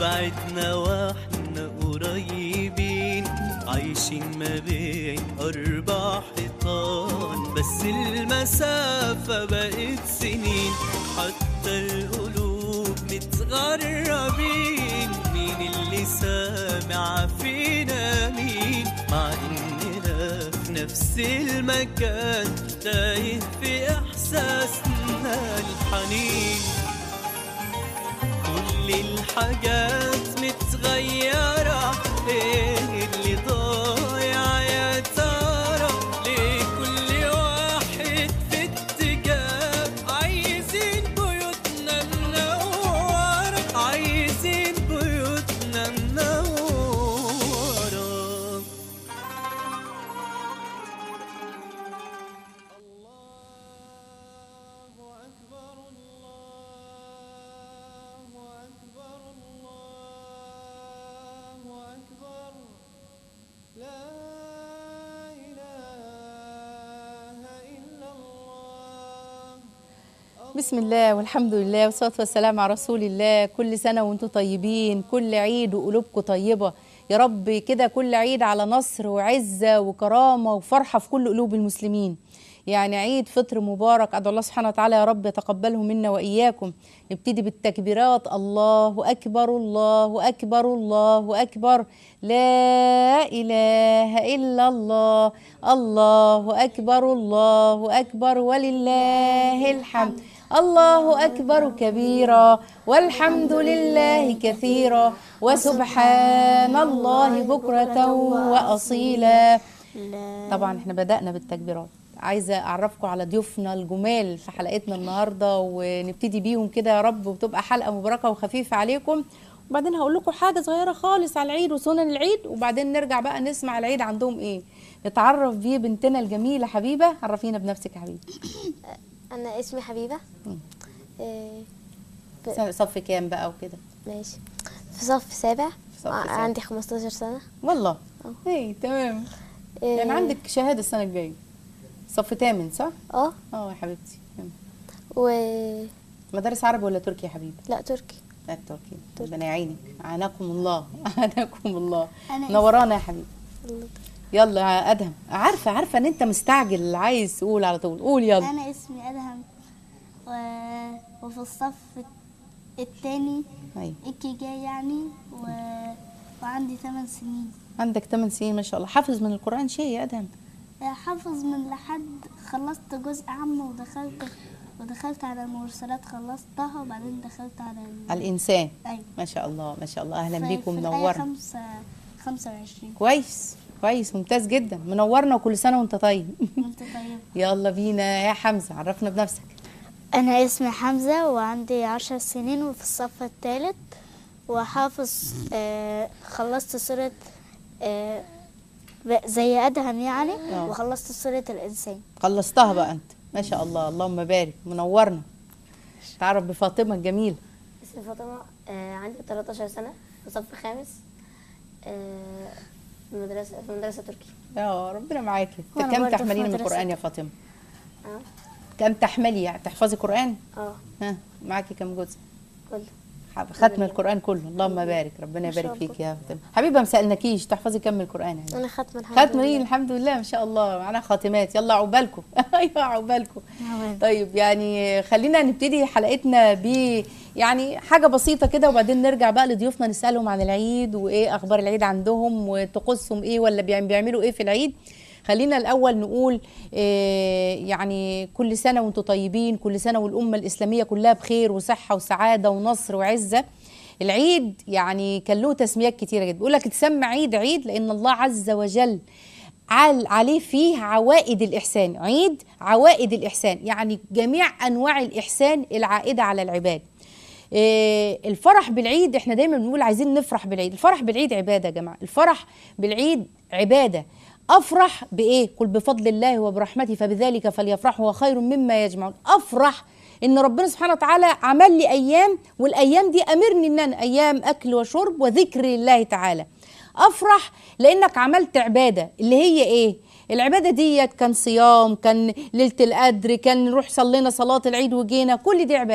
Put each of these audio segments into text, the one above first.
بعدنا واحنا قريبين عايشين ما بين أربع حيطان بس المسافة بقت سنين حتى القلوب متغربين مين اللي سامع فينا مين مع إننا في نفس المكان تايه في إحساسنا الحنين كل الحاجات متغيرة ايه اللي ضايع يا ترى ليه كل واحد في اتجاه عايزين بيوتنا منورة عايزين بيوتنا منورة بسم الله والحمد لله والصلاة والسلام على رسول الله كل سنة وانتم طيبين كل عيد وقلوبكم طيبة يا رب كده كل عيد على نصر وعزة وكرامة وفرحة في كل قلوب المسلمين يعني عيد فطر مبارك أدعو الله سبحانه وتعالى يا رب يتقبله منا وإياكم نبتدي بالتكبيرات الله أكبر الله أكبر الله أكبر لا إله إلا الله الله أكبر الله أكبر ولله الحمد الله أكبر كبيرا والحمد لله كثيرا وسبحان الله بكرة وأصيلا طبعا احنا بدأنا بالتكبيرات عايزة أعرفكم على ضيوفنا الجمال في حلقتنا النهاردة ونبتدي بيهم كده يا رب وتبقى حلقة مباركة وخفيفة عليكم وبعدين هقول لكم حاجة صغيرة خالص على العيد وسنن العيد وبعدين نرجع بقى نسمع العيد عندهم ايه نتعرف بيه بنتنا الجميلة حبيبة عرفينا بنفسك يا حبيبي انا اسمي حبيبه إيه، صف كام بقى وكده ماشي في صف سابع صف سابع. عندي 15 سنه والله ايه تمام إيه، يعني عندك شهادة السنة الجاية صف تامن صح؟ اه اه يا حبيبتي تمام. و مدارس عربي ولا تركي يا حبيبي؟ لا تركي لا تركي ربنا يعينك عاناكم الله عاناكم الله أنا نورانا يا حبيبي الله. يلا يا ادهم عارفه عارفه ان انت مستعجل عايز تقول على طول قول يلا أنا اسمي أدهم و... وفي الصف التاني أيوة. إكي جاي يعني و... وعندي ثمان سنين عندك 8 سنين ما شاء الله حافظ من القران شيء يا ادهم حافظ من لحد خلصت جزء عام ودخلت ودخلت على المرسلات خلصتها وبعدين دخلت على ال... على الانسان أيوة ما شاء الله ما شاء الله اهلا في- بيكم في الآية منورنا خمسة خمسة وعشرين كويس كويس ممتاز جدا منورنا وكل سنه وانت طيب وأنت طيب يلا بينا يا حمزه عرفنا بنفسك أنا اسمي حمزة وعندي عشر سنين وفي الصف الثالث وحافظ آه خلصت سورة آه ب- زي أدهم يعني آه. وخلصت سورة الإنسان خلصتها بقى انت ما شاء الله اللهم بارك منورنا تعرف بفاطمه الجميله اسمي فاطمه آه، عندي 13 سنه في صف خامس آه، في مدرسه في مدرسه تركي يا ربنا معاكي انت وأنا كم برضه في تحملين من مدرسة. القران يا فاطمه اه كم تحملي يعني تحفظي قران اه ها معاكي كم جزء كل حب- ختم القران كله اللهم بارك ربنا يبارك فيك يا فاطمه حبيبه ما سالناكيش تحفظي كم القران يعني انا ختمه الحمد ختم ايه لله الحمد لله ما شاء الله معانا خاتمات يلا عقبالكم ايوه عقبالكم طيب يعني خلينا نبتدي حلقتنا ب يعني حاجه بسيطه كده وبعدين نرجع بقى لضيوفنا نسالهم عن العيد وايه اخبار العيد عندهم وطقوسهم ايه ولا بيعم- بيعملوا ايه في العيد خلينا الاول نقول إيه يعني كل سنه وانتم طيبين كل سنه والامه الاسلاميه كلها بخير وصحه وسعاده ونصر وعزه العيد يعني كان له تسميات كتيره جدا بيقول لك تسمى عيد عيد لان الله عز وجل عال عليه فيه عوائد الإحسان عيد عوائد الإحسان يعني جميع أنواع الإحسان العائدة على العباد إيه، الفرح بالعيد احنا دايما بنقول عايزين نفرح بالعيد الفرح بالعيد عبادة يا جماعة الفرح بالعيد عبادة أفرح بإيه؟ قل بفضل الله وبرحمته فبذلك فليفرحوا هو خير مما يجمعون أفرح ان ربنا سبحانه وتعالى عمل لي ايام والايام دي امرني ان انا ايام اكل وشرب وذكر لله تعالى افرح لانك عملت عباده اللي هي ايه العباده ديت كان صيام كان ليله القدر كان نروح صلينا صلاه العيد وجينا كل دي عباده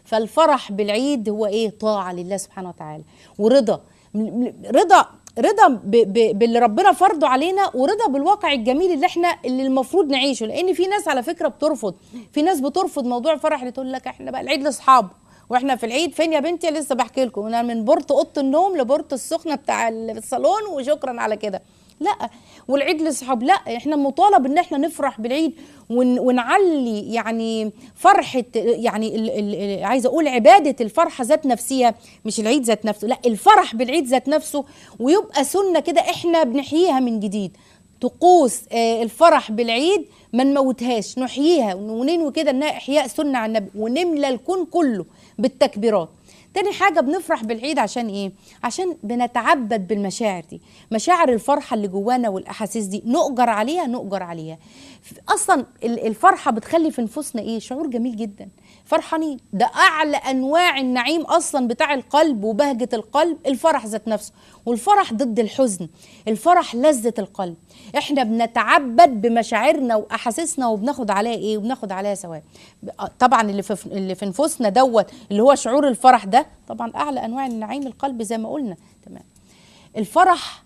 فالفرح بالعيد هو ايه طاعه لله سبحانه وتعالى ورضا م- م- رضا رضا ب- ب- باللي ربنا فرضه علينا ورضا بالواقع الجميل اللي احنا اللي المفروض نعيشه لان في ناس على فكره بترفض في ناس بترفض موضوع الفرح اللي تقول لك احنا بقى العيد لاصحابه واحنا في العيد فين يا بنتي لسه بحكي لكم انا من بورت اوضه النوم لبورت السخنه بتاع الصالون وشكرا على كده لا والعيد لاصحاب لا احنا مطالب ان احنا نفرح بالعيد ون ونعلي يعني فرحه يعني ال ال عايزه اقول عباده الفرحه ذات نفسها مش العيد ذات نفسه لا الفرح بالعيد ذات نفسه ويبقى سنه كده احنا بنحييها من جديد طقوس آه، الفرح بالعيد ما نموتهاش نحييها وننوي كده انها احياء سنه على النبي ونملى الكون كله بالتكبيرات تاني حاجة بنفرح بالعيد عشان ايه؟ عشان بنتعبد بالمشاعر دي مشاعر الفرحة اللي جوانا والأحاسيس دي نؤجر عليها نؤجر عليها أصلا ال- الفرحة بتخلي في نفوسنا ايه؟ شعور جميل جدا فرحانين ده أعلى أنواع النعيم أصلا بتاع القلب وبهجة القلب الفرح ذات نفسه والفرح ضد الحزن الفرح لذة القلب احنا بنتعبد بمشاعرنا واحاسيسنا وبناخد عليها ايه وبناخد عليها ثواب طبعا اللي في اللي في نفوسنا دوت اللي هو شعور الفرح ده طبعا اعلى انواع النعيم القلب زي ما قلنا تمام الفرح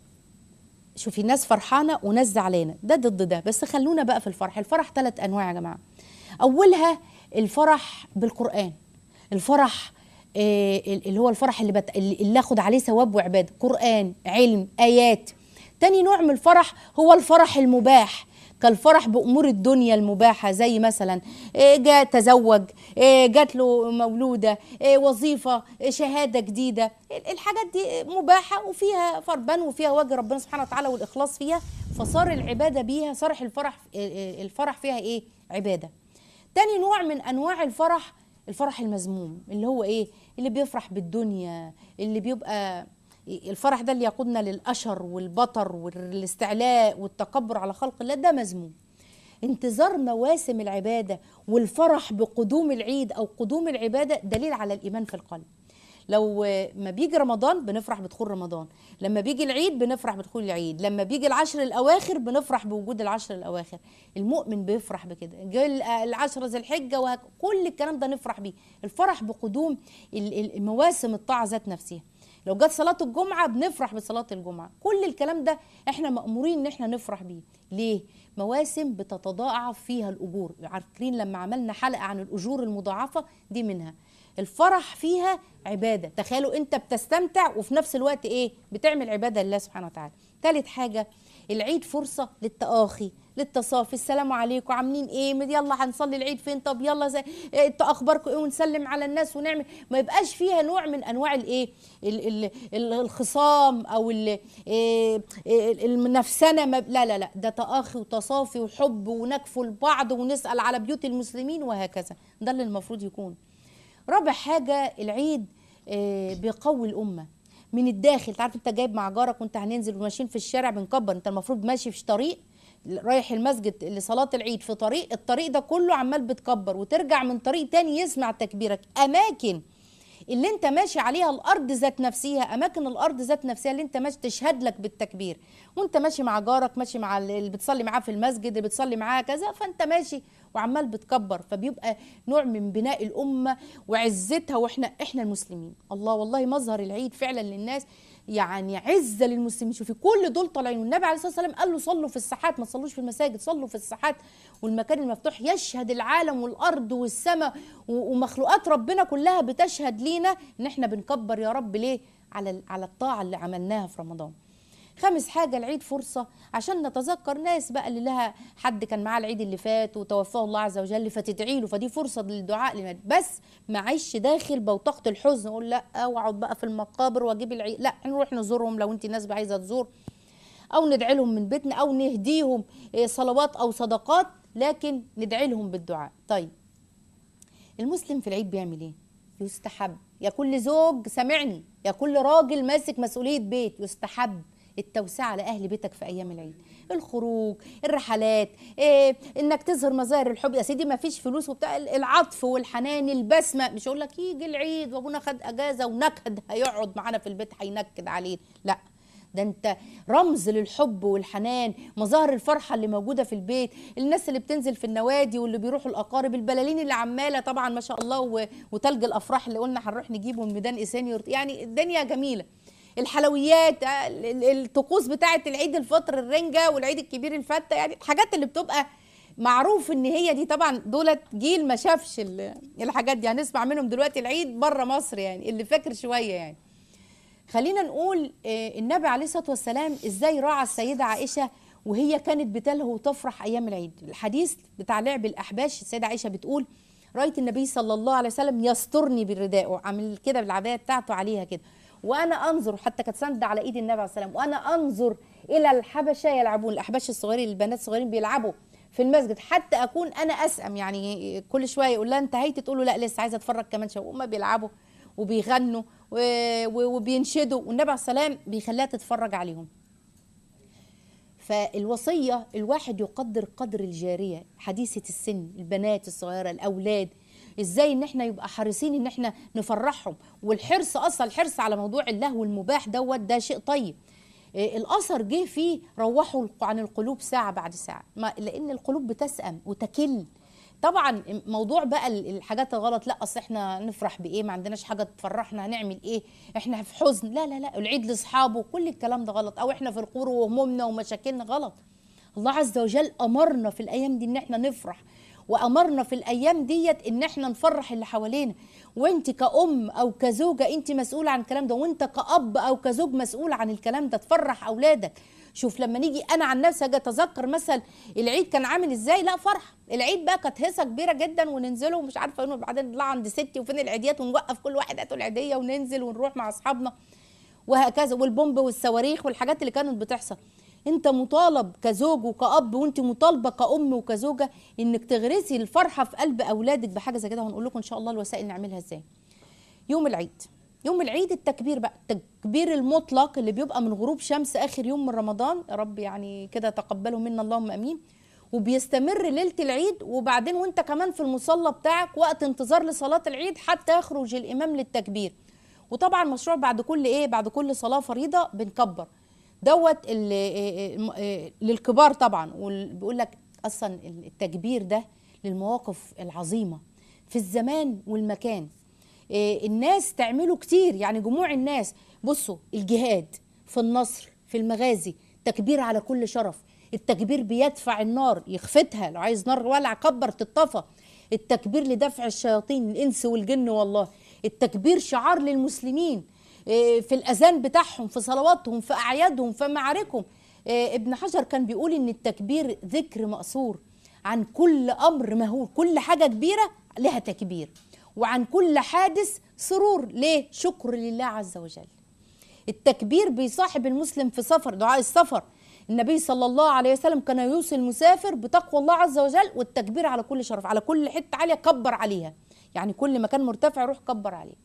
شوفي ناس فرحانه وناس زعلانه ده ضد ده بس خلونا بقى في الفرح الفرح ثلاث انواع يا جماعه اولها الفرح بالقران الفرح آه، اللي هو الفرح اللي, بت... اللي اخد عليه ثواب وعباده قران علم ايات تاني نوع من الفرح هو الفرح المباح كالفرح بامور الدنيا المباحه زي مثلا إيه جاء تزوج إيه جات له مولوده إيه وظيفه إيه شهاده جديده ال- الحاجات دي مباحه وفيها فربان وفيها وجه ربنا سبحانه وتعالى والاخلاص فيها فصار العباده بيها صار الفرح إيه الفرح فيها ايه عباده تاني نوع من انواع الفرح الفرح المذموم اللي هو ايه اللي بيفرح بالدنيا اللي بيبقى الفرح ده اللي يقودنا للأشر والبطر والاستعلاء والتكبر على خلق الله ده مذموم انتظار مواسم العبادة والفرح بقدوم العيد أو قدوم العبادة دليل على الإيمان في القلب لو ما بيجي رمضان بنفرح بدخول رمضان لما بيجي العيد بنفرح بدخول العيد لما بيجي العشر الأواخر بنفرح بوجود العشر الأواخر المؤمن بيفرح بكده جاي العشر ذي الحجة وهك... كل الكلام ده نفرح بيه الفرح بقدوم ال- ال- المواسم الطاعة ذات نفسها لو جت صلاة الجمعة بنفرح بصلاة الجمعة كل الكلام ده احنا مأمورين ان احنا نفرح بيه ليه؟ مواسم بتتضاعف فيها الأجور عارفين لما عملنا حلقة عن الأجور المضاعفة دي منها الفرح فيها عبادة تخيلوا انت بتستمتع وفي نفس الوقت ايه بتعمل عبادة لله سبحانه وتعالى ثالث حاجة العيد فرصة للتآخي للتصافي السلام عليكم عاملين ايه يلا هنصلي العيد فين طب يلا زي إيه انتوا اخباركم ايه ونسلم على الناس ونعمل ما يبقاش فيها نوع من انواع الايه ال- ال- ال- الخصام او ال- إيه إيه المنافسنه ما- لا لا لا ده تآخي وتصافي وحب ونكفو لبعض ونسأل على بيوت المسلمين وهكذا ده اللي المفروض يكون رابع حاجة العيد آه، بيقوي الأمة من الداخل تعرف انت جايب مع جارك وانت هننزل وماشيين في الشارع بنكبر انت المفروض ماشي في طريق رايح المسجد لصلاة العيد في طريق الطريق ده كله عمال بتكبر وترجع من طريق تاني يسمع تكبيرك أماكن اللي انت ماشي عليها الارض ذات نفسها اماكن الارض ذات نفسها اللي انت ماشي تشهد لك بالتكبير وانت ماشي مع جارك ماشي مع اللي بتصلي معاه في المسجد اللي بتصلي معاه كذا فانت ماشي وعمال بتكبر فبيبقى نوع من بناء الامه وعزتها واحنا احنا المسلمين الله والله مظهر العيد فعلا للناس يعني عزه للمسلمين شوفي كل دول طالعين والنبي عليه الصلاه والسلام قال له صلوا في الساحات ما تصلوش في المساجد صلوا في الساحات والمكان المفتوح يشهد العالم والارض والسماء و- ومخلوقات ربنا كلها بتشهد لينا ان احنا بنكبر يا رب ليه على على الطاعه اللي عملناها في رمضان خامس حاجة العيد فرصة عشان نتذكر ناس بقى اللي لها حد كان معاه العيد اللي فات وتوفاه الله عز وجل فتدعي له فدي فرصة للدعاء لمن بس ما عيش داخل بوتقة الحزن اقول لا واقعد بقى في المقابر واجيب العيد لا نروح نزورهم لو انت ناس عايزة تزور او ندعي لهم من بيتنا او نهديهم إيه، صلوات او صدقات لكن ندعي لهم بالدعاء طيب المسلم في العيد بيعمل ايه يستحب يا كل زوج سامعني يا كل راجل ماسك مسؤوليه بيت يستحب التوسعه لاهل بيتك في ايام العيد الخروج الرحلات إيه انك تظهر مظاهر الحب يا سيدي ما فيش فلوس وبتاع العطف والحنان البسمه مش اقول لك يجي العيد وابونا خد اجازه ونكد هيقعد معانا في البيت هينكد عليه لا ده انت رمز للحب والحنان مظاهر الفرحه اللي موجوده في البيت الناس اللي بتنزل في النوادي واللي بيروحوا الاقارب البلالين اللي عماله طبعا ما شاء الله و- وتلج الافراح اللي قلنا هنروح نجيبه من ميدان اسانيور يعني الدنيا جميله الحلويات آه، ال- ال- الطقوس بتاعه العيد الفطر الرنجه والعيد الكبير الفته يعني الحاجات اللي بتبقى معروف ان هي دي طبعا دولت جيل ما شافش ال- الحاجات دي هنسمع منهم دلوقتي العيد بره مصر يعني اللي فاكر شويه يعني خلينا نقول آه، النبي عليه الصلاه والسلام ازاي راعى السيده عائشه وهي كانت بتلهو وتفرح ايام العيد الحديث بتاع لعب الاحباش السيده عائشه بتقول رايت النبي صلى الله عليه وسلم يسترني بالرداء عامل كده بالعبايه بتاعته عليها كده وانا انظر حتى كانت ساندة على ايد النبي عليه الصلاه والسلام وانا انظر الى الحبشه يلعبون الاحباش الصغيرين البنات الصغيرين بيلعبوا في المسجد حتى اكون انا اسأم يعني كل شويه يقول لها انتهيت تقول له لا لسه عايزه اتفرج كمان شويه وهم بيلعبوا وبيغنوا و- و- وبينشدوا والنبي عليه السلام بيخليها تتفرج عليهم فالوصية الواحد يقدر قدر الجارية حديثة السن البنات الصغيرة الأولاد ازاي ان احنا يبقى حريصين ان احنا نفرحهم والحرص اصلا الحرص على موضوع اللهو المباح دوت ده شيء طيب إيه، الاثر جه فيه روحوا عن القلوب ساعه بعد ساعه ما لان القلوب بتسأم وتكل طبعا موضوع بقى ال- الحاجات الغلط لا اصل احنا نفرح بايه ما عندناش حاجه تفرحنا هنعمل ايه احنا في حزن لا لا لا العيد لاصحابه كل الكلام ده غلط او احنا في القور وهمومنا ومشاكلنا غلط الله عز وجل امرنا في الايام دي ان احنا نفرح وامرنا في الايام ديت ان احنا نفرح اللي حوالينا وانت كأم او كزوجه انت مسؤوله عن الكلام ده وانت كأب او كزوج مسؤول عن الكلام ده تفرح اولادك شوف لما نيجي انا عن نفسي اجي اتذكر مثلا العيد كان عامل ازاي لا فرحه العيد بقى كانت هيصه كبيره جدا وننزله ومش عارفه ايه وبعدين نطلع عند ستي وفين العيديات ونوقف كل واحد هاتوا العيديه وننزل ونروح مع اصحابنا وهكذا والبومب والصواريخ والحاجات اللي كانت بتحصل انت مطالب كزوج وكأب وانت مطالبه كأم وكزوجه انك تغرسي الفرحه في قلب اولادك بحاجه زي كده وهنقول لكم ان شاء الله الوسائل نعملها ازاي يوم العيد يوم العيد التكبير بقى التكبير المطلق اللي بيبقى من غروب شمس اخر يوم من رمضان يا رب يعني كده تقبله منا اللهم امين وبيستمر ليله العيد وبعدين وانت كمان في المصلى بتاعك وقت انتظار لصلاه العيد حتى يخرج الامام للتكبير وطبعا مشروع بعد كل ايه بعد كل صلاه فريضه بنكبر دوت ال- إيه- إيه- إيه للكبار طبعا وبيقول لك اصلا التكبير ده للمواقف العظيمه في الزمان والمكان إيه، الناس تعمله كتير يعني جموع الناس بصوا الجهاد في النصر في المغازي تكبير على كل شرف التكبير بيدفع النار يخفتها لو عايز نار ولع كبر تطفى التكبير لدفع الشياطين الانس والجن والله التكبير شعار للمسلمين إيه، في الاذان بتاعهم في صلواتهم في اعيادهم في معاركهم إيه، ابن حجر كان بيقول ان التكبير ذكر مأثور عن كل امر مهول كل حاجه كبيره لها تكبير وعن كل حادث سرور ليه شكر لله عز وجل التكبير بيصاحب المسلم في سفر دعاء السفر النبي صلى الله عليه وسلم كان يوصي المسافر بتقوى الله عز وجل والتكبير على كل شرف على كل حته عاليه كبر عليها يعني كل مكان مرتفع روح كبر عليه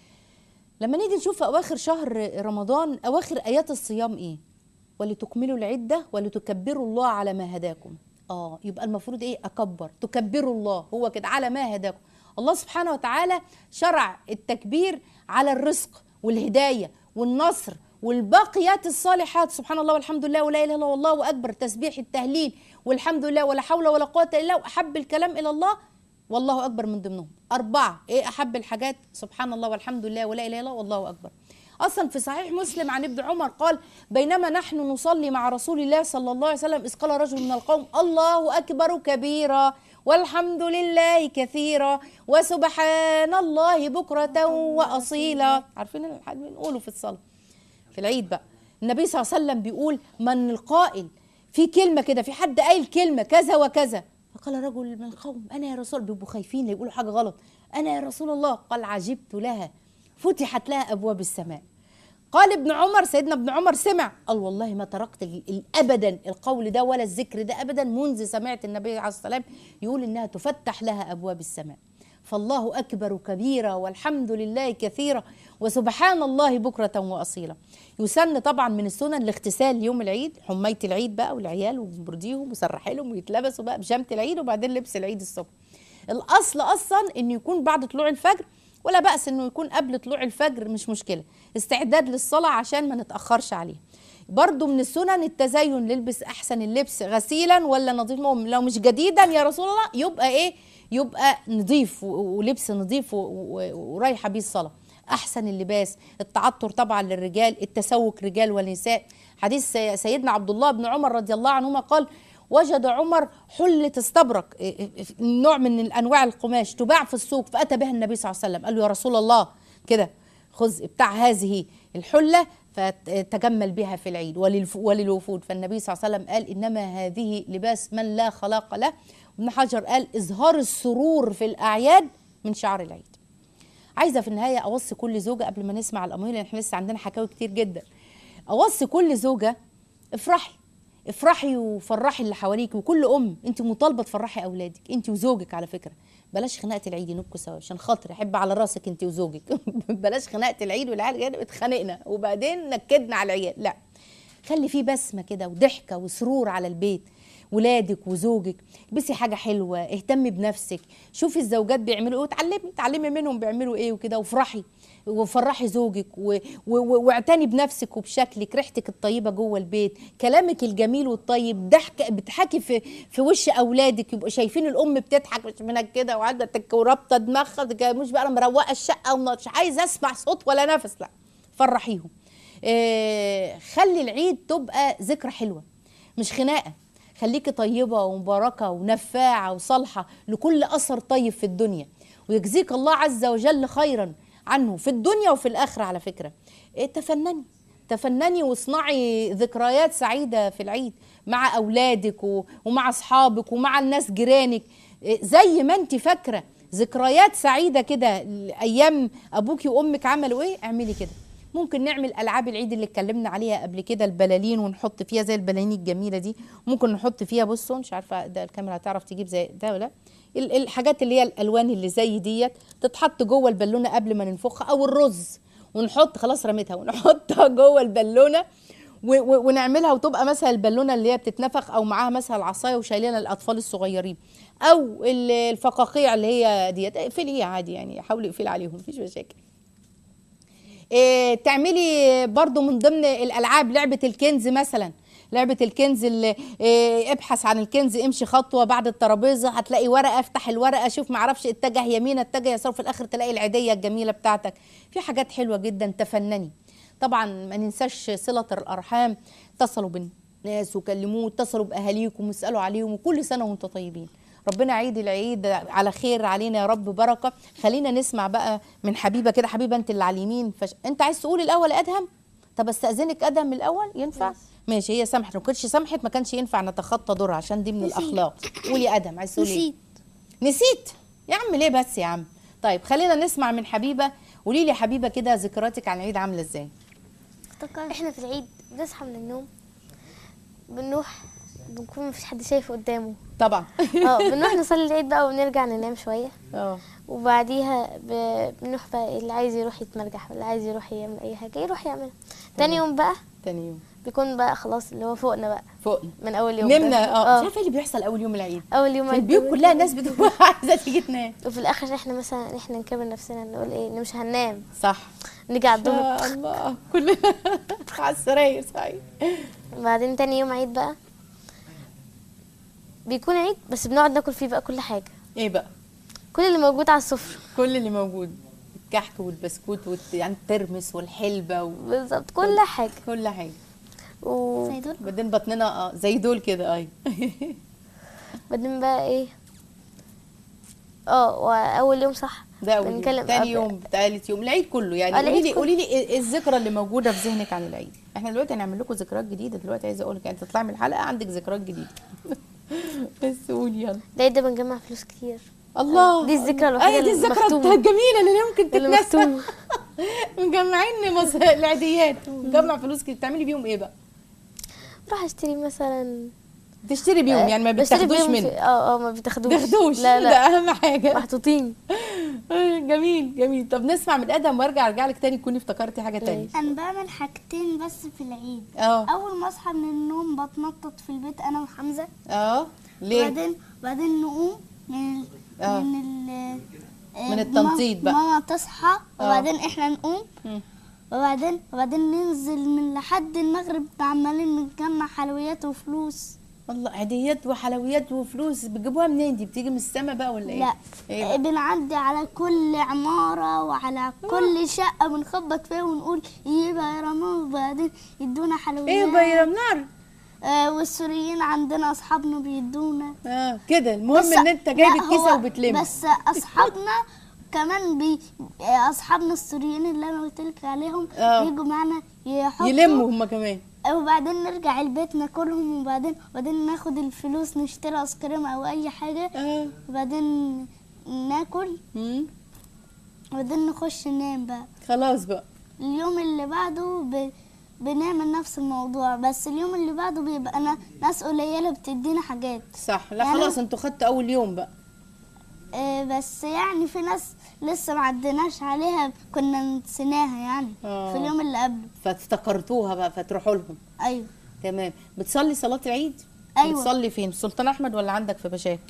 لما نيجي نشوف اواخر شهر رمضان اواخر ايات الصيام ايه ولتكملوا العده ولتكبروا الله على ما هداكم اه يبقى المفروض ايه اكبر تكبروا الله هو كده على ما هداكم الله سبحانه وتعالى شرع التكبير على الرزق والهدايه والنصر والباقيات الصالحات سبحان الله والحمد لله ولا اله الا الله والله اكبر تسبيح التهليل والحمد لله ولا حول ولا قوه الا بالله واحب الكلام الى الله والله اكبر من ضمنهم اربعه ايه احب الحاجات سبحان الله والحمد لله ولا اله الا الله والله اكبر اصلا في صحيح مسلم عن ابن عمر قال بينما نحن نصلي مع رسول الله صلى الله عليه وسلم اذ قال رجل من القوم الله اكبر كبيرا والحمد لله كثيرا وسبحان الله بكرة وأصيلا عارفين الحد بنقوله في الصلاة في العيد بقى النبي صلى الله عليه وسلم بيقول من القائل في كلمة كده في حد قايل كلمة كذا وكذا فقال رجل من القوم أنا يا رسول بيبقوا خايفين يقولوا حاجة غلط أنا يا رسول الله قال عجبت لها فتحت لها أبواب السماء قال ابن عمر سيدنا ابن عمر سمع قال والله ما تركت ال- ال- ابدا القول ده ولا الذكر ده ابدا منذ سمعت النبي عليه الصلاه والسلام يقول انها تفتح لها ابواب السماء فالله اكبر كبيرا والحمد لله كثيرا وسبحان الله بكره واصيلا يسن طبعا من السنن الاغتسال يوم العيد حمية العيد بقى والعيال وبرديهم وسرح لهم ويتلبسوا بقى بجامه العيد وبعدين لبس العيد الصبح الاصل اصلا انه يكون بعد طلوع الفجر ولا بأس انه يكون قبل طلوع الفجر مش مشكله استعداد للصلاه عشان ما نتاخرش عليه برضو من السنن التزين نلبس احسن اللبس غسيلا ولا نظيف لو مش جديدا يا رسول الله يبقى ايه يبقى نظيف و- ولبس نظيف و- و- ورايحه بيه الصلاه احسن اللباس التعطر طبعا للرجال التسوق رجال ونساء حديث سي- سيدنا عبد الله بن عمر رضي الله عنهما قال وجد عمر حلة استبرق إيه إيه إيه نوع من انواع القماش تباع في السوق فاتى بها النبي صلى الله عليه وسلم قال له يا رسول الله كده خذ بتاع هذه الحلة فتجمل بها في العيد وللف- وللوفود فالنبي صلى الله عليه وسلم قال إنما هذه لباس من لا خلاق له ابن حجر قال إظهار السرور في الأعياد من شعار العيد عايزة في النهاية أوصي كل زوجة قبل ما نسمع الأمويل لأن احنا لسه عندنا حكاوي كتير جدا أوصي كل زوجة افرحي افرحي وفرحي اللي حواليك وكل ام انت مطالبه تفرحي اولادك انت وزوجك على فكره بلاش خناقه العيد ينكوا سوا عشان خاطر احب على راسك انت وزوجك بلاش خناقه العيد والعيال جايه اتخانقنا وبعدين نكدنا على العيال لا خلي فيه بسمه كده وضحكه وسرور على البيت ولادك وزوجك البسي حاجه حلوه اهتمي بنفسك شوفي الزوجات بيعملوا ايه وتعلمي تعلمي منهم بيعملوا ايه وكده وافرحي وفرحي زوجك و... و... و... واعتني بنفسك وبشكلك ريحتك الطيبه جوه البيت كلامك الجميل والطيب ضحك بتحكي في في وش اولادك يبقوا شايفين الام بتضحك مش منك كده وقاعده تك ورابطه دماغها ده مش بقى أنا مروقه الشقه ومش عايزه اسمع صوت ولا نفس لا فرحيهم إيه خلي العيد تبقى ذكرى حلوه مش خناقه خليكي طيبه ومباركه ونفاعه وصالحه لكل اثر طيب في الدنيا ويجزيك الله عز وجل خيرا عنه في الدنيا وفي الاخره على فكره إيه تفنني تفنني واصنعي ذكريات سعيده في العيد مع اولادك و- ومع اصحابك ومع الناس جيرانك إيه زي ما انت فاكره ذكريات سعيده كده ايام ابوكي وامك عملوا ايه اعملي كده ممكن نعمل العاب العيد اللي اتكلمنا عليها قبل كده البلالين ونحط فيها زي البلالين الجميله دي ممكن نحط فيها بصوا مش عارفه ده الكاميرا هتعرف تجيب زي ده ولا ال- الحاجات اللي هي الالوان اللي زي ديت تتحط جوه البالونه قبل ما ننفخها او الرز ونحط خلاص رميتها ونحطها جوه البالونه و- و- ونعملها وتبقى مثلا البالونه اللي هي بتتنفخ او معاها مثلا العصايه وشايلينها الاطفال الصغيرين او ال- الفقاقيع اللي هي ديت اقفليها عادي يعني حاولي اقفلي عليهم مفيش مشاكل إيه تعملي برضو من ضمن الالعاب لعبه الكنز مثلا لعبه الكنز اللي إيه ابحث عن الكنز امشي خطوه بعد الترابيزه هتلاقي ورقه افتح الورقه شوف معرفش اتجه يمين اتجه يسار في الاخر تلاقي العيديه الجميله بتاعتك في حاجات حلوه جدا تفنني طبعا ما ننساش صله الارحام اتصلوا بالناس وكلموه اتصلوا باهاليكم واسالوا عليهم وكل سنه وانتم طيبين ربنا عيد العيد على خير علينا يا رب بركه خلينا نسمع بقى من حبيبه كده حبيبه انت اللي على اليمين فش... انت عايز تقول الاول يا ادهم طب استاذنك ادهم من الاول ينفع ماشي هي سمحت لو كنتش سمحت ما كانش ينفع نتخطى دورها عشان دي من الاخلاق قولي يا ادهم عايز تقولي ايه نسيت نسيت يا عم ليه بس يا عم طيب خلينا نسمع من حبيبه قولي لي يا حبيبه كده ذكرياتك عن العيد عامله ازاي افتكرت احنا في العيد بنصحى من النوم بنروح بنكون مفيش حد شايف قدامه طبعا اه بنروح نصلي العيد بقى ونرجع ننام شويه اه وبعديها ب- بنروح بقى اللي عايز يروح يتمرجح واللي عايز يروح يعمل اي حاجه يروح يعملها تاني يوم بقى تاني يوم بيكون بقى خلاص اللي هو فوقنا بقى فوقنا من اول يوم ده. نمنا اه مش اه عارفه ايه اللي بيحصل اول يوم العيد اول يوم في عيد البيوت ده كلها الناس بتبقى عايزه تيجي تنام وفي الاخر احنا مثلا احنا نكبر نفسنا نقول ايه إن مش هننام صح نيجي على الظهر يا الله كلنا على السراير صحيح بعدين تاني يوم عيد بقى بيكون عيد بس بنقعد ناكل فيه بقى كل حاجه ايه بقى كل اللي موجود على السفره كل اللي موجود الكحك والبسكوت والت... يعني الترمس والحلبه بالظبط كل حاجه وكل حاجه و... زي دول بعدين بطننا اه زي دول كده اي بعدين بقى ايه اه واول يوم صح ده اول يوم بنتكلم تاني قبل- يوم تالت يوم العيد كله يعني آه، قولي العيد لي كله. قولي لي إيه إيه الذكرى اللي موجوده في ذهنك عن العيد احنا دلوقتي هنعمل لكم ذكريات جديده دلوقتي عايزه اقول لك يعني تطلعي من الحلقه عندك ذكريات جديده بس قولي يلا العيد ده بنجمع فلوس كتير الله دي الذكرى الوحيدة ايوه دي الذكرى المختومة. بتاعت الجميله اللي لا يمكن اللي تتنسى مختومة. مجمعين مص... العيديات ونجمع فلوس كده بتعملي بيهم ايه بقى؟ راح اشتري مثلا تشتري بيهم يعني ما بشتري بتاخدوش بيهم في- منه اه اه ما بتاخدوش تاخدوش لا ده لا اهم حاجه محطوطين جميل جميل طب نسمع من ادم وارجع ارجع لك تاني تكوني افتكرتي حاجه تانية انا بعمل حاجتين بس في العيد اه اول ما اصحى من النوم بتنطط في البيت انا وحمزه اه ليه؟ بعدين بعدين نقوم من ال... آه. من ال... آه، من التنطيط ماما- بقى. ماما تصحى آه. وبعدين احنا نقوم مم. وبعدين وبعدين ننزل من لحد المغرب عمالين نجمع حلويات وفلوس والله عيديات وحلويات وفلوس بتجيبوها منين دي بتيجي من السما بقى ولا ايه لا ايه بقى؟ بنعدي على كل عمارة وعلى كل شقة بنخبط فيها ونقول يبقى يا رمضان وبعدين يدونا حلويات ايه بقى يا نار آه والسوريين عندنا اصحابنا بيدونا اه كده المهم بس- ان انت جايب لا، الكيسه هو وبتلم بس اصحابنا كمان بي آه، اصحابنا السوريين اللي انا قلت لك عليهم آه. بيجوا معانا يحطوا يلموا هم كمان وبعدين نرجع البيت ناكلهم وبعدين وبعدين ناخد الفلوس نشتري ايس كريم او اي حاجه اه وبعدين ناكل مم. وبعدين نخش ننام بقى خلاص بقى اليوم اللي بعده ب... بنعمل نفس الموضوع بس اليوم اللي بعده بيبقى انا ناس قليله بتدينا حاجات صح لا يعني- خلاص انتوا خدتوا اول يوم بقى آه، بس يعني في ناس لسه ما عدناش عليها كنا نسيناها يعني آه. في اليوم اللي قبله فافتكرتوها بقى فتروحوا لهم ايوه تمام بتصلي صلاه العيد أيوة. بتصلي فين في سلطان احمد ولا عندك في بشاك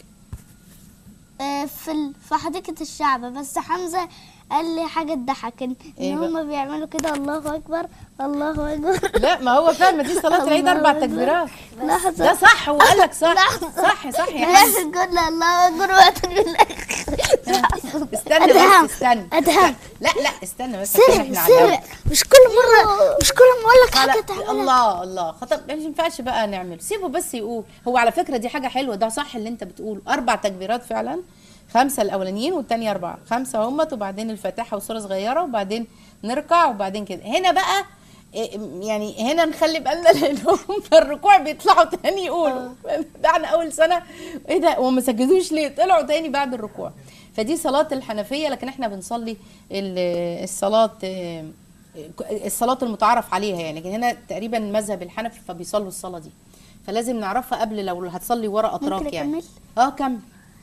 آه، في ال... في حديقه الشعب بس حمزه قال لي حاجه تضحك ان إيه إن بقى؟ هما بيعملوا كده الله اكبر الله اكبر لا ما هو فاهم دي صلاه العيد الله اربع أكبر. تكبيرات لحظه ده صح هو قال لك صح لحظة. صح صح يا حمزة. لازم تقول الله اكبر وتقول لحظه استنى أدهم. بس استنى أدهم. لا لا استنى بس عشان سر احنا على الهوا. سر مش كل مره مش كل ما اقول لك حاجه خلاص تعملها الله الله خطب ما ينفعش بقى نعمل سيبه بس يقول هو على فكره دي حاجه حلوه ده صح اللي انت بتقوله اربع تكبيرات فعلا خمسه الاولانيين والتانية اربعه خمسه همت وبعدين الفاتحه وسوره صغيره وبعدين نركع وبعدين كده هنا بقى إيه، يعني هنا نخلي بالنا لانهم في الركوع بيطلعوا تاني يقولوا ده احنا اول سنه ايه ده وما سجدوش ليه طلعوا تاني بعد الركوع فدي صلاه الحنفيه لكن احنا بنصلي ال- الصلاه آه، الصلاة المتعارف عليها يعني لكن هنا تقريبا مذهب الحنفي فبيصلوا الصلاة دي فلازم نعرفها قبل لو هتصلي ورا اتراك ممكن يعني أكمل؟ اه كمل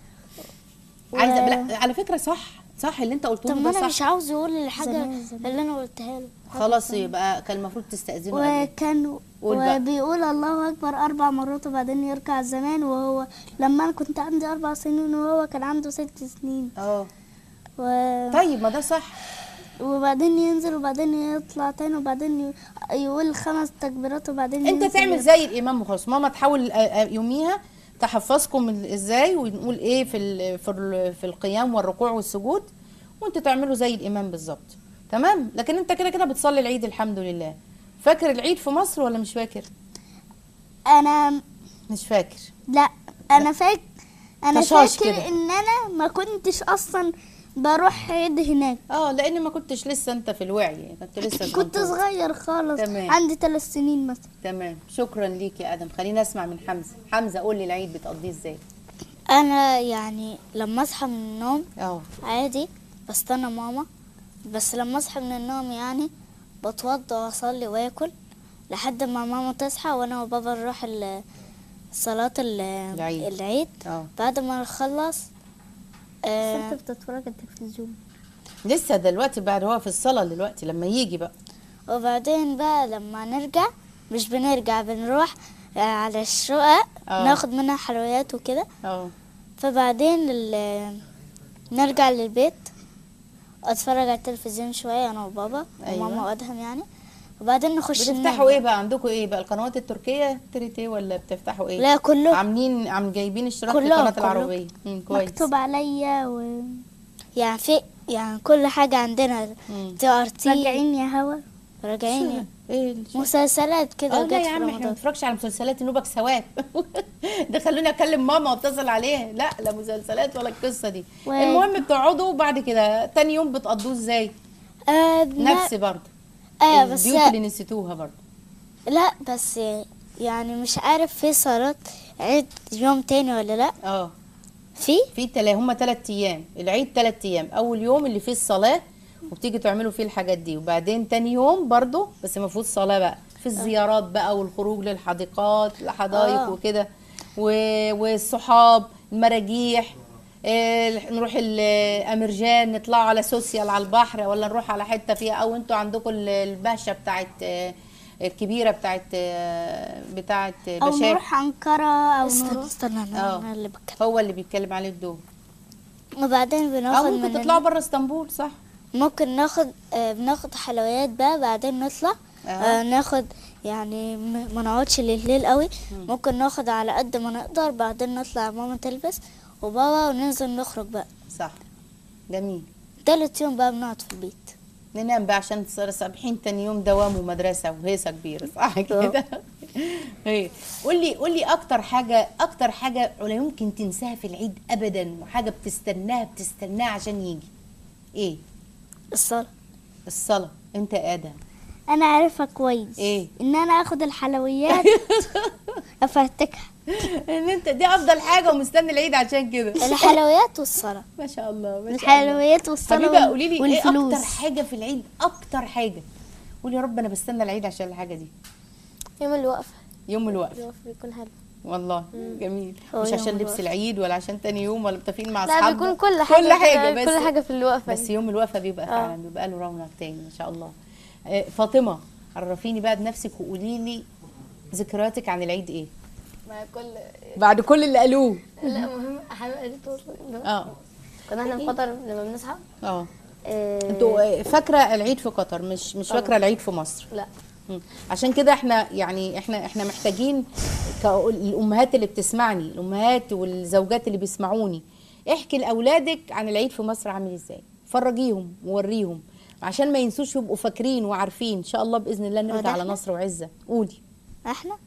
عايزه لا على فكره صح صح اللي انت قلته طب له ما ده انا صح مش عاوز يقول الحاجه زمان- زمان. اللي انا قلتها له خلاص يبقى كان المفروض تستأذنه قبل. وكان قول بقى. وبيقول الله اكبر اربع مرات وبعدين يركع زمان وهو لما انا كنت عندي اربع سنين وهو كان عنده ست سنين اه و... طيب ما ده صح وبعدين ينزل وبعدين يطلع تاني وبعدين ي- يقول خمس تكبيرات وبعدين انت ينزل تعمل يركع. زي الامام وخلاص ماما تحاول آه، آه، يوميها تحفظكم ال- ازاي ونقول ايه في ال في ال في القيام والركوع والسجود وانتوا تعملوا زي الامام بالظبط تمام لكن انت كده كده بتصلي العيد الحمد لله فاكر العيد في مصر ولا مش فاكر انا مش فاكر لا انا فاكر انا طشاش فاكر كده. ان انا ما كنتش اصلا بروح عيد هناك اه لان ما كنتش لسه انت في الوعي كنت لسه كنت صغنطوط. صغير خالص تمام. عندي ثلاث سنين مثلا تمام شكرا ليك يا ادم خلينا اسمع من حمزه حمزه قول لي العيد بتقضيه ازاي انا يعني لما اصحى من النوم اه عادي بستنى ماما بس لما اصحى من النوم يعني بتوضى واصلي واكل لحد ما ماما تصحى وانا وبابا نروح ال- صلاة ال- العيد. العيد اه بعد ما نخلص آه انت بتتفرج على التلفزيون لسه دلوقتي بعد هو في الصلاه دلوقتي لما يجي بقى وبعدين بقى لما نرجع مش بنرجع بنروح آه، على الشقق آه. ناخد منها حلويات وكده اه فبعدين ال- نرجع للبيت اتفرج على التلفزيون شوية انا وبابا أيوة. وماما وادهم يعني وبعدين نخش ننام. بتفتحوا ايه بقى عندكم ايه بقى القنوات التركيه تريتي ولا بتفتحوا ايه لا كله عاملين عم جايبين اشتراك في كلهم- القناه كلهم. العربيه امم كويس مكتوب عليا و يعني في يعني كل حاجة عندنا مم. تي ار تي راجعين يا هوا راجعين ايه ال- مسلسلات كده اه جت لا في يا عم احنا ما رمضان بنتفرجش على مسلسلات نوبك ثواب ده خلوني اكلم ماما واتصل عليها لا لا مسلسلات ولا القصه دي و- المهم بتقعدوا وبعد كده تاني يوم بتقضوه ازاي آه لا- نفس برضه آه بس البيوت اللي نسيتوها برضه لا بس يعني مش عارف في صلاة عيد يوم تاني ولا لا اه في في تلا هم ثلاث ايام العيد ثلاث ايام اول يوم اللي فيه الصلاه وبتيجي تعملوا فيه الحاجات دي وبعدين تاني يوم برضو بس ما فيهوش صلاه بقى في الزيارات بقى والخروج للحديقات الحدائق آه. وكده و- والصحاب المراجيح آه، نروح الامرجان نطلعوا على سوسيال على البحر ولا نروح على حته فيها او انتوا عندكم ال- الباشا بتاعت آه، الكبيره بتاعت آه، بتاعت او بشار نروح انقره او استنى نروح استنى آه. انا أنا اللي بتكلم هو اللي بيتكلم عليه الدور وبعدين اه بناخد ممكن من تطلعوا بره اسطنبول صح ممكن ناخد آه، بناخد حلويات بقى بعدين نطلع آه. آه. ناخد يعني م- ما نقعدش لليل قوي ممكن ناخد على قد ما نقدر بعدين نطلع ماما تلبس وبابا وننزل نخرج بقى صح جميل تالت يوم بقى بنقعد في البيت ننام بقى عشان تصير صابحين تاني يوم دوام ومدرسة وهيصة كبيرة صح كده ايه قولي قولي أكتر حاجة أكتر حاجة ولا يمكن تنساها في العيد أبدا وحاجة بتستناها بتستناها عشان يجي إيه الصلاة الصلاة أنت يا آدم انا عارفها كويس إيه؟ ان انا اخد الحلويات افرتكها إن أنت دي أفضل حاجة ومستني العيد عشان كده الحلويات والصلاة ما شاء الله ما شاء الله الحلويات والصلاة حبيبه وال- قولي لي ايه والفلوس اكتر حاجه في العيد اكتر حاجه قولي يا رب انا بستنى العيد عشان الحاجه دي يوم الوقفة يوم الوقفه الوقفة بيكون حلو والله جميل هو مش يوم عشان لبس الوقفة. العيد ولا عشان تاني يوم ولا متفقين مع لا اصحابنا بيكون كل حاجة كل حاجه كده، بس كل حاجة في الوقفة بس دي. يوم الوقفه بيبقى فعلا بيبقى له رونق تاني ما شاء الله آه، فاطمه عرفيني بقى بنفسك وقولي لي ذكرياتك عن العيد ايه مع كل بعد كل اللي قالوه لا مهم حبيبة دي توصل اه كنا احنا في قطر لما بنصحى اه آه، انتوا آه، فاكره العيد في قطر مش مش طبعا. فاكره العيد في مصر لا مم. عشان كده احنا يعني احنا احنا محتاجين الامهات اللي بتسمعني الامهات والزوجات اللي بيسمعوني احكي لاولادك عن العيد في مصر عامل ازاي فرجيهم ووريهم عشان ما ينسوش يبقوا فاكرين وعارفين ان شاء الله باذن الله نرجع على إحنا؟ نصر وعزه قولي احنا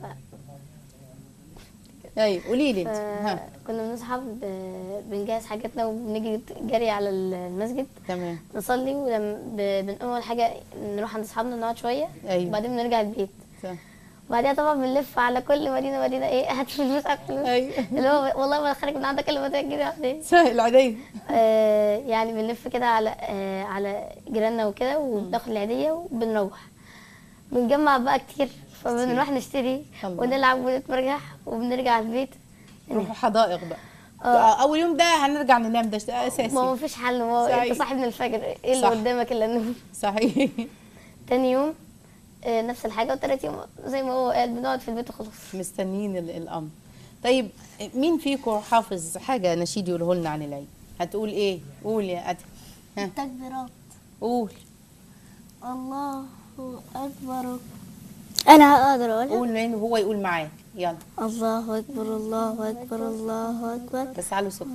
ايوه قولي لي انت ها ف- كنا بنصحى ب- بنجهز حاجاتنا وبنيجي جري على المسجد تمام نصلي ولما ب- بنقوم اول حاجه نروح عند اصحابنا نقعد شويه أيوة. وبعدين بنرجع البيت صح. وبعدين طبعا بنلف على كل مدينه مدينه ايه هات فلوس هات فلوس أيوة. اللي هو والله ما خارج من عندك الا ما تجري عليه صح العاديه آه يعني بنلف كده على آه على جيراننا وكده وبناخد العيديه وبنروح بنجمع بقى كتير فبنروح نشتري الله. ونلعب ونتمرجح وبنرجع البيت نروحوا حدائق بقى آه. اول يوم ده هنرجع ننام ده اساسي ما هو مفيش حل ما هو صحيح. انت صاحي من الفجر ايه اللي صح. قدامك الا النوم صحيح تاني يوم آه، نفس الحاجه وتالت يوم زي ما هو قال بنقعد في البيت وخلاص مستنيين ال- الامر طيب مين فيكم حافظ حاجه نشيد يقوله لنا عن العيد هتقول ايه قول يا ادهم ها التكبيرات قول الله اكبر انا اقدر اقولها قول لان هو يقول معاك يلا الله اكبر الله اكبر الله اكبر بس على صوت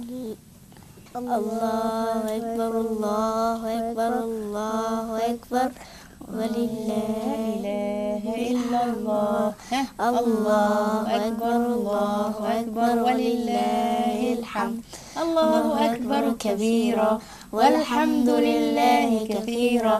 الله أكبر الله أكبر الله أكبر ولله اله الا الله ها الله أكبر الله أكبر ولله الحمد الله اكبر كبيرا والحمد لله كثيرا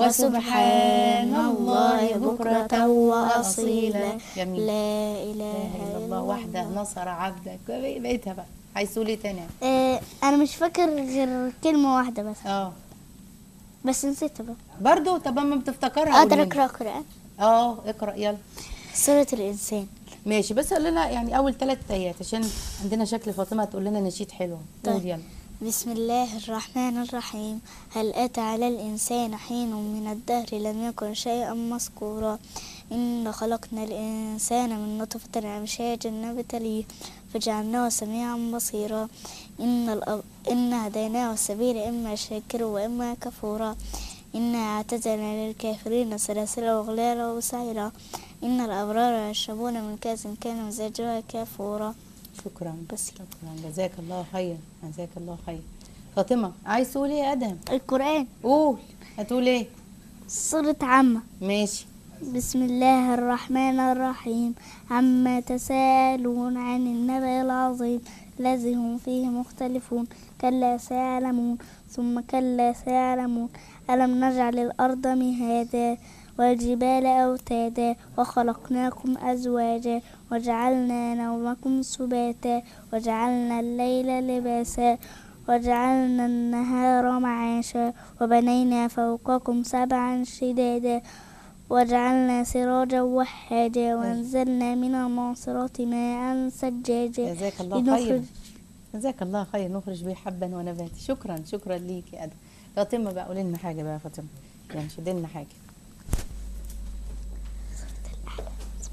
وسبحان الله بكرة وأصيلا جميل لا إله اله الا الله وحده نصر عبده بقيتها بقى عايز تقول ايه تاني آه انا مش فاكر غير كلمة واحدة بس اه بس نسيتها بقى برضو طب اما بتفتكرها أقدر قول لنا. أقرأ قرآن اه اقرا يلا سورة الإنسان ماشي بس قول لنا يعني اول ثلاث ايات عشان عندنا شكل فاطمه تقول لنا نشيد حلو قول طيب. يلا بسم الله الرحمن الرحيم هل أتى على الإنسان حين من الدهر لم يكن شيئا مذكورا إنا خلقنا الإنسان من نطفة أمشاج نبتليه فجعلناه سميعا بصيرا إن, الأب... إنا هديناه السبيل إما شاكرا وإما كفورا إنا أعتدنا للكافرين سلاسل وغلالا وسعيرا إن الأبرار يشربون من كأس كان مزاجها كافورا شكرا بس شكرا جزاك الله خير جزاك الله خير فاطمه عايز تقول ايه يا ادهم القرآن قول هتقول ايه سورة عامة ماشي بسم الله الرحمن الرحيم عما تساءلون عن النبأ العظيم الذي هم فيه مختلفون كلا سيعلمون ثم كلا سيعلمون ألم نجعل الأرض مهادا والجبال أوتادا وخلقناكم أزواجا وجعلنا نومكم سباتا وجعلنا الليل لباسا وجعلنا النهار معاشا وبنينا فوقكم سبعا شدادا وجعلنا سراجا وحاجا وأنزلنا من المعصرات ماء سجاجا جزاك الله لنخرج خير جزاك الله خير نخرج به حبا ونبات شكرا شكرا ليك يا ادهم فاطمه بقى قولي لنا حاجه بقى يا فاطمه يعني شد لنا حاجه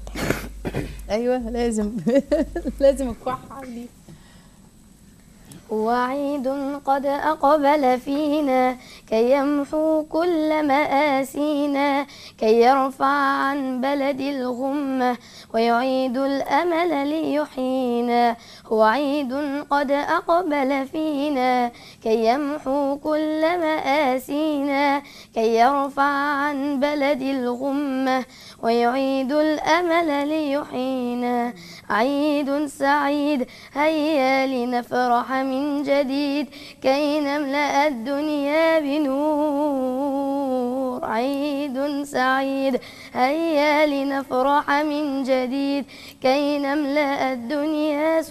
ايوه لازم لازم الكحه دي وعيد قد أقبل فينا كي يمحو كل مآسينا كي يرفع عن بلد الغمة ويعيد الأمل ليحيينا هو عيد قد أقبل فينا كي يمحو كل مآسينا كي يرفع عن بلد الغمة ويعيد الأمل ليحيينا عيد سعيد هيا لنفرح من جديد كي نملأ الدنيا بنور عيد سعيد هيا لنفرح من جديد كي نملأ الدنيا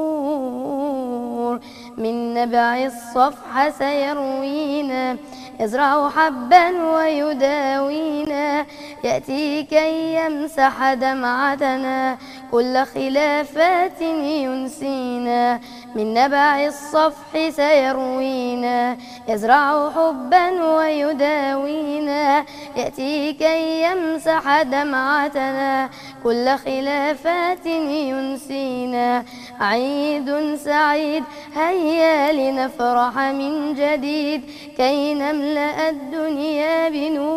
سرور من نبع الصفحة سيروينا يزرع حبا ويداوينا يأتي كي يمسح دمعتنا كل خلافات ينسينا من نبع الصفح سيروينا يزرع حبا ويداوينا يأتي كي يمسح دمعتنا كل خلافات ينسينا عيد سعيد هيا لنفرح من جديد كي نملأ الدنيا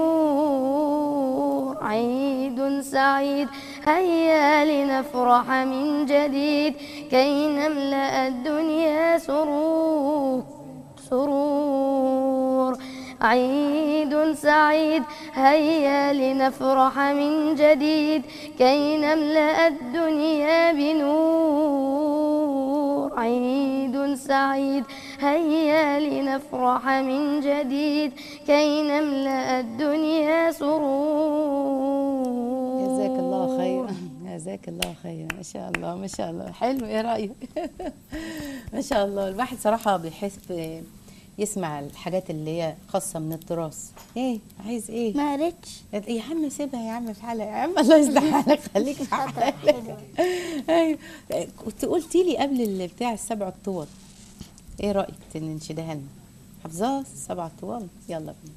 بنور عيد سعيد هيا لنفرح من جديد كي نملأ الدنيا سرور سرور عيد سعيد هيا لنفرح من جديد كي نملأ الدنيا بنور عيد سعيد هيا لنفرح من جديد كي نملأ الدنيا سرور جزاك الله خيرا جزاك الله خيرا ما شاء الله ما شاء الله حلو ايه رايك ما شاء الله الواحد صراحه بيحب يسمع الحاجات اللي هي خاصه من التراث ايه عايز ايه ما قريتش يا عم سيبها يا عم في حالها يا عم الله يصلح حالك خليك في حالك ايوه كنت قلتي لي قبل ال- بتاع السبع الطوال ايه رايك ننشدها لنا حافظاها السبع الطوال يلا بينا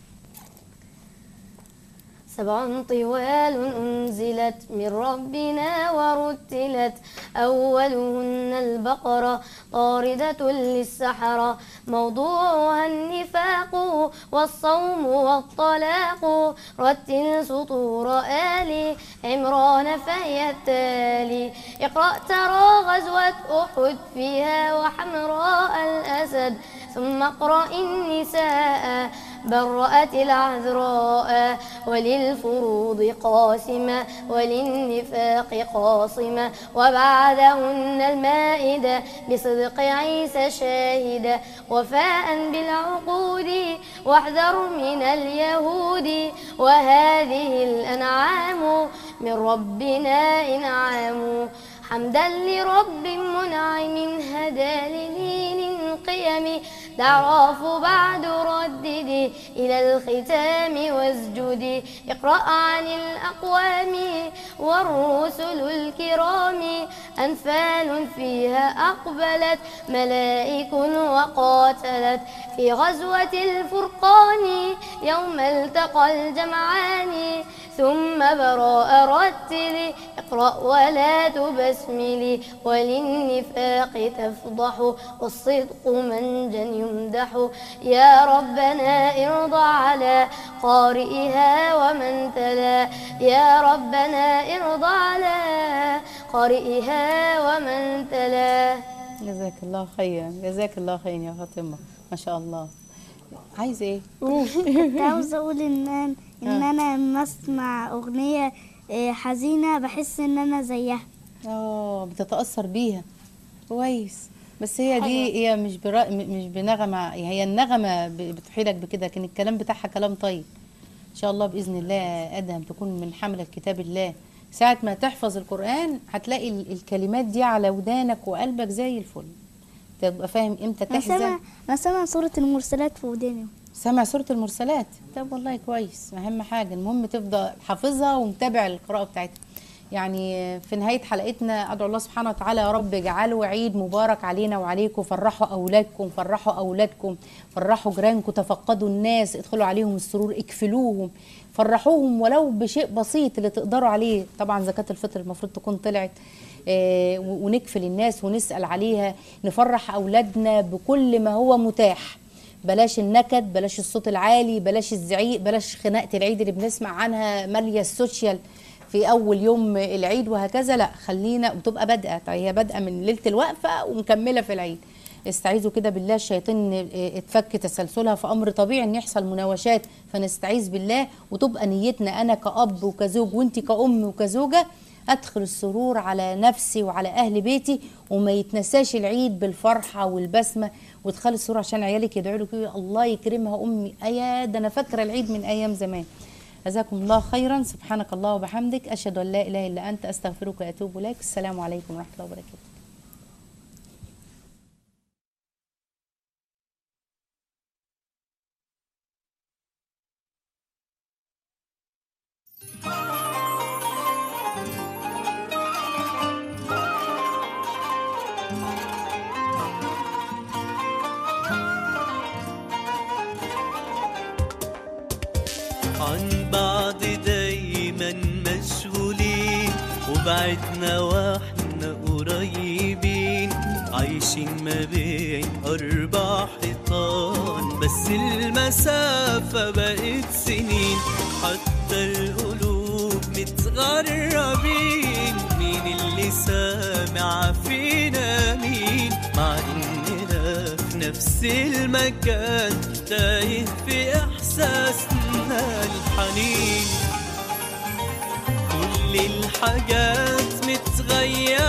سبع طوال أنزلت من ربنا ورتلت أولهن البقرة طاردة للسحرة موضوعها النفاق والصوم والطلاق رتل سطور آل عمران فهي التالي اقرأ ترى غزوة أحد فيها وحمراء الأسد ثم اقرأ النساء برأت العذراء وللفروض قاسمة وللنفاق قاصمة وبعدهن المائدة بصدق عيسى شاهدة وفاء بالعقود واحذر من اليهود وهذه الأنعام من ربنا إنعام حمدا لرب منعم هدى للين قيم تعرف بعد رددي إلى الختام واسجدي اقرأ عن الأقوام والرسل الكرام أنفال فيها أقبلت ملائك وقاتلت في غزوة الفرقان يوم التقى الجمعان ثم براء رتلي اقرأ ولا تبسملي وللنفاق تفضح والصدق منجا يمدح يا ربنا ارضى على قارئها ومن تلا يا ربنا ارضى على قارئها ومن تلا جزاك الله خيرا جزاك الله خيرا يا فاطمه ما شاء الله عايز ايه كنت عاوزة أقول إن أنا إن أنا لما أسمع أغنية آه، حزينة بحس إن أنا زيها اه بتتاثر بيها كويس بس هي دي هي مش برا... م- مش بنغمه هي النغمه ب- بتوحي لك بكده لكن الكلام بتاعها كلام طيب ان شاء الله باذن الله ادهم تكون من حمله كتاب الله ساعه ما تحفظ القران هتلاقي ال- الكلمات دي على ودانك وقلبك زي الفل تبقى فاهم امتى أنا تحزن سامع أنا سامع سورة المرسلات في وداني سامع سورة المرسلات طب والله كويس أهم حاجة المهم تفضل حافظها ومتابع القراءة بتاعتها يعني في نهاية حلقتنا أدعو الله سبحانه وتعالى يا رب اجعله عيد مبارك علينا وعليكم فرحوا أولادكم فرحوا أولادكم فرحوا جيرانكم تفقدوا الناس ادخلوا عليهم السرور اكفلوهم فرحوهم ولو بشيء بسيط اللي تقدروا عليه طبعا زكاة الفطر المفروض تكون طلعت آه، و- ونكفل الناس ونسأل عليها نفرح أولادنا بكل ما هو متاح بلاش النكد بلاش الصوت العالي بلاش الزعيق بلاش خناقة العيد اللي بنسمع عنها مالية السوشيال في اول يوم العيد وهكذا لا خلينا وتبقى بادئه طيب هي بادئه من ليله الوقفه ومكمله في العيد استعيذوا كده بالله الشياطين اه، اتفك تسلسلها في امر طبيعي ان يحصل مناوشات فنستعيذ بالله وتبقى نيتنا انا كاب وكزوج وانت كأم وكزوجه ادخل السرور على نفسي وعلى اهل بيتي وما يتنساش العيد بالفرحه والبسمه وادخلي السرور عشان عيالك يدعوا لك يقولوا الله يكرمها امي ايا ده انا فاكره العيد من ايام زمان جزاكم الله خيرا سبحانك الله وبحمدك اشهد ان لا اله الا انت استغفرك واتوب اليك السلام عليكم ورحمه الله وبركاته عن بعض دايما مشغولين وبعدنا واحنا قريبين عايشين ما بين أربع حيطان بس المسافة بقت سنين حتى القلوب متغربين مين اللي سامع فينا مين مع إننا في نفس المكان تايه في إحساسنا الحنين كل الحاجات متغيرة